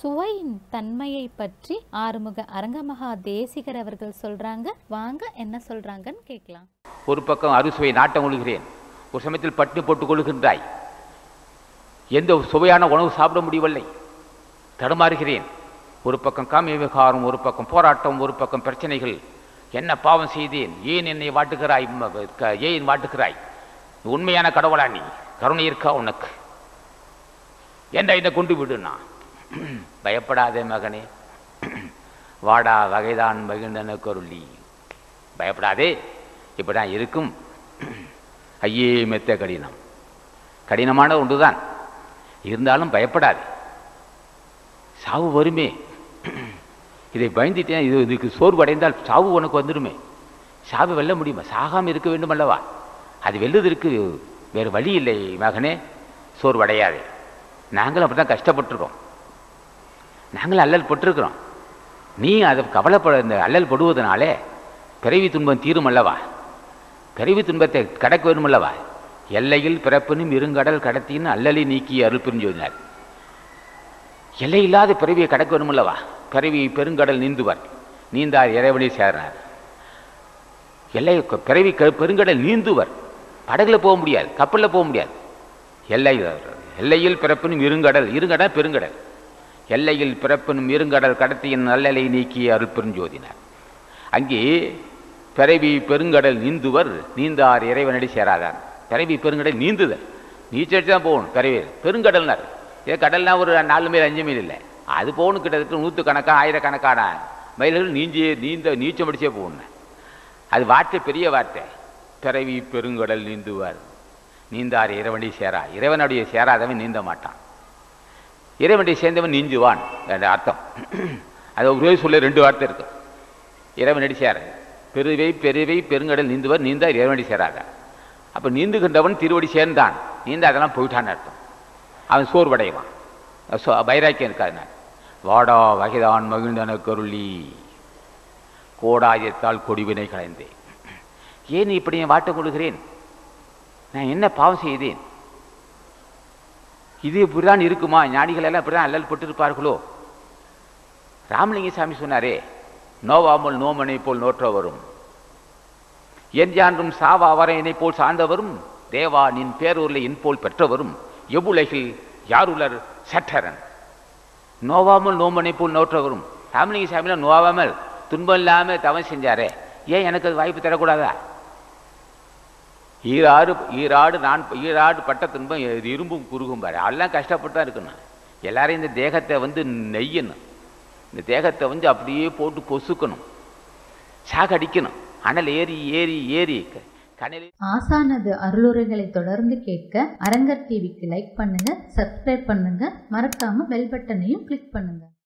சுவையின் தன்மையை பற்றி ஆறுமுக அரங்கமகா தேசிகர் அவர்கள் சொல்றாங்க வாங்க என்ன சொல்றாங்கன்னு கேட்கலாம் ஒரு பக்கம் அறுசுவை நாட்டம் கொள்கிறேன் ஒரு சமயத்தில் பட்டினி போட்டுக் கொள்கின்றாய் எந்த சுவையான உணவு சாப்பிட முடியவில்லை தடுமாறுகிறேன் ஒரு பக்கம் காமிய விகாரம் ஒரு பக்கம் போராட்டம் ஒரு பக்கம் பிரச்சனைகள் என்ன பாவம் செய்தேன் ஏன் என்னை வாட்டுகிறாய் ம- க- ஏன் வாட்டுகிறாய் உண்மையான கடவுளா நீ கருணை இருக்கா உனக்கு என்ன இதை கொண்டு விடுனா பயப்படாதே மகனே வாடா வகைதான் மகிழ்ந்தன கருளி பயப்படாதே இப்படிதான் இருக்கும் ஐயே மெத்த கடினம் கடினமான ஒன்றுதான் இருந்தாலும் பயப்படாதே சாவு வருமே இதை பயந்துட்டேன் இது இதுக்கு சோர்வடைந்தால் சாவு உனக்கு வந்துடுமே சாவு வெல்ல முடியுமா சாகாமல் இருக்க வேண்டும் அல்லவா அது வெல்லுவதற்கு வேறு வழி இல்லை மகனே சோர்வடையாதே நாங்களும் அப்படி தான் கஷ்டப்பட்டிருக்கோம் நாங்களும் அல்லல் பட்டிருக்கிறோம் நீ அதை கவலைப்பட இந்த அல்லல் படுவதனாலே பிறவி துன்பம் தீரும் அல்லவா பிறவி துன்பத்தை கடக்க வேண்டும் அல்லவா எல்லையில் பிறப்பினும் இருங்கடல் கடத்தின்னு அல்லலை நீக்கி அருள் புரிஞ்சோதினார் எல்லை இல்லாத பிறவியை கடக்க வேண்டும் அல்லவா பிறவி பெருங்கடல் நீந்துவர் நீந்தார் இறைவனை சேர்னார் எல்லை பிறவி க- பெருங்கடல் நீந்துவர் படகுல போக முடியாது கப்பலில் போக முடியாது எல்லை எல்லையில் பிறப்பினும் இருங்கடல் இருங்கடல் பெருங்கடல் எல்லையில் பிறப்பினும் இருங்கடல் கடத்தியின் நல்லலை நீக்கி அருள் பெருஞ்சோதினார் அங்கே பிறவி பெருங்கடல் நீந்துவர் நீந்தார் இறைவனடி சேராதார் பிறவி பெருங்கடல் நீந்துதல் நீச்சல் தான் போகணும் பிறவி பெருங்கடல்னார் ஏ கடல்னா ஒரு நாலு மைல் அஞ்சு மைல் இல்லை அது போகணும் கிட்டத்தட்ட நூற்று கணக்கான ஆயிரக்கணக்கான மைல்கள் நீஞ்சி நீந்த நீச்சம் அடிச்சே போகணும் அது வார்த்தை பெரிய வார்த்தை பிறவி பெருங்கடல் நீந்துவார் நீந்தார் இறைவனை சேரா இறைவனுடைய சேராதவன் நீந்த மாட்டான் இறைவனை சேர்ந்தவன் நீஞ்சுவான் என்ற அர்த்தம் அது ஒரே சொல்ல ரெண்டு வார்த்தை இருக்கு இறைவனடி சேர பெருவை பெருவை பெருங்கடல் நீந்துவர் நீந்தார் இறைவனடி சேராத அப்போ நீந்துகின்றவன் திருவடி சேர்ந்தான் நீந்த அதெல்லாம் போயிட்டான்னு அர்த்தம் அவன் சோர்வடைவான் சோ வைராக்கியம் இருக்காது வாடா வகைதான் மகிழ்ந்தன கருளி கோடாயத்தால் கொடிவினை களைந்தேன் ஏன் இப்படி என் வாட்டம் கொள்கிறேன் நான் என்ன பாவம் செய்தேன் இது இப்படிதான் இருக்குமா ஞானிகள் எல்லாம் இப்படிதான் அல்லல் பட்டிருப்பார்களோ ராமலிங்க சாமி சொன்னாரே நோவாமல் நோமனை போல் நோற்ற வரும் என் யான்றும் சாவா வரையனை போல் சார்ந்தவரும் தேவா நின் பேரூர்ல என் போல் பெற்றவரும் எவ்வுலகில் யாருலர் சட்டரன் நோவாமல் நோமனை போல் நோற்றவரும் ராமலிங்க சாமிலாம் நோவாமல் துன்பம் இல்லாம தவம் செஞ்சாரே ஏன் எனக்கு அது வாய்ப்பு தரக்கூடாதா ஈராடு ஈராடு நான் ஈராடு பட்ட துன்பம் இது இரும்பும் குறுகும் பாரு எல்லாம் கஷ்டப்பட்டு தான் இருக்கணும் எல்லாரும் இந்த தேகத்தை வந்து நெய்யணும் இந்த தேகத்தை வந்து அப்படியே போட்டு பொசுக்கணும் சாகடிக்கணும் அனல் ஏறி ஏறி ஏறி கனல் ஆசானது அருளுரைகளை தொடர்ந்து கேட்க அரங்கர் டிவிக்கு லைக் பண்ணுங்க சப்ஸ்கிரைப் பண்ணுங்க மறக்காம பெல் பட்டனையும் கிளிக் பண்ணுங்க